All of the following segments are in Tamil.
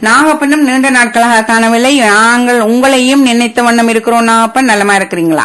நாகப்பனும் நீண்ட நாட்களாக காணவில்லை நாங்கள் உங்களையும் நினைத்த வண்ணம் இருக்கிறோம் நாகப்பன் நலமா இருக்கிறீங்களா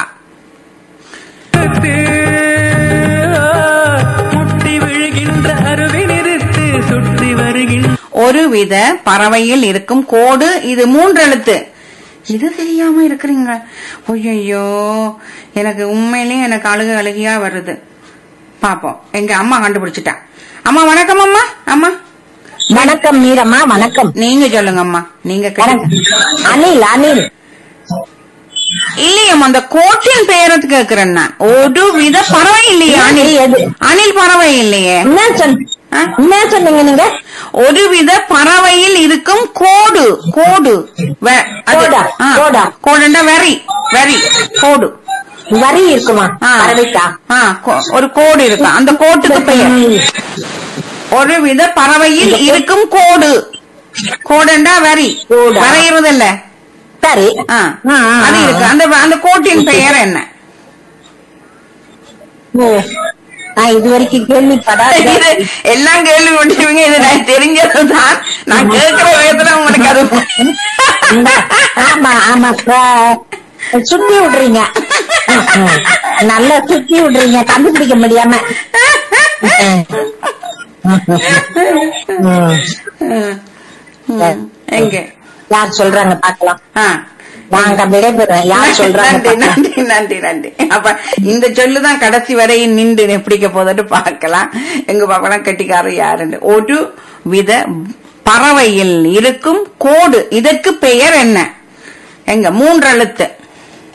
முட்டி விழுகின்ற அருவி நிறுத்து சுற்றி வருகின்ற ஒருவித பறவையில் இருக்கும் கோடு இது மூன்று எழுத்து இது தெரியாம இருக்கிறீங்க ஐயோ எனக்கு உண்மையிலேயே எனக்கு அழுக அழுகையா வருது பாப்போம் எங்க அம்மா கண்டுபிடிச்சிட்டா அம்மா வணக்கம் அம்மா அம்மா வணக்கம் மீரம்மா வணக்கம் நீங்க சொல்லுங்க அம்மா நீங்க வணக்கம். கேளுங்க. அனில் அனில் இல்லையம்மா அந்த கோட்டின் பெயரத்து கேக்குறேன் நான் ஒரு வித பறவை இல்லையே அணில் எது? அணில் பறவை இல்லையே என்ன சொன்ன ஆ? என்ன சொன்னீங்க நீங்க ஒரு வித பறவையில் இருக்கும் கோடு கோடு வெ- அது- கோடா? ஆ, கோடா? கோடுண்டா வெரி வெரி கோடு வரி இருக்குமா ஆ. பறவைக்கா ஆ, கோ- ஒரு கோடு இருக்கு அந்த கோட்டுக்கு பெயர் ம். ஒரு வித பறவையில் இருக்கும் கோடு கோடுண்டா வரி கோடா? வரைகிறது இல்ல சரி ஆ, ஆ, ஆ, அது இருக்கு அந்த அந்த கோட்டின் பெயர் என்ன ஓ. நான் இது வரைக்கும் கேள்விப்படாத இது எல்லாம் கேள்விப்பட்டிருவீங்க இது நான் தெரிஞ்சதுதான் நான் கேட்கிற விதத்துல உங்களுக்கு அது இந்த- ஆமா ஆமா ப- சுத்தி விடுறீங்க ம், ம். நல்லா சுத்தி விடுறீங்க கண்டுபிடிக்க முடியாம ம். ம். ம், எங்க யார் சொல்றாங்க பாக்கலாம் ஆ நாங்க விடைபெறோம் யார் சொல்றாங்க நன்றி பாக்கலாம். நன்றி நன்றி நன்றி அப்ப இந்த சொல்லுதான் கடைசி வரை நின்று பிடிக்க போதுன்னு பார்க்கலாம் எங்க பார்க்கலாம் கெட்டிக்காரர் யாருன்னு ஒரு வித பறவையில் இருக்கும் கோடு இதற்கு பெயர் என்ன எங்க மூன்று எழுத்து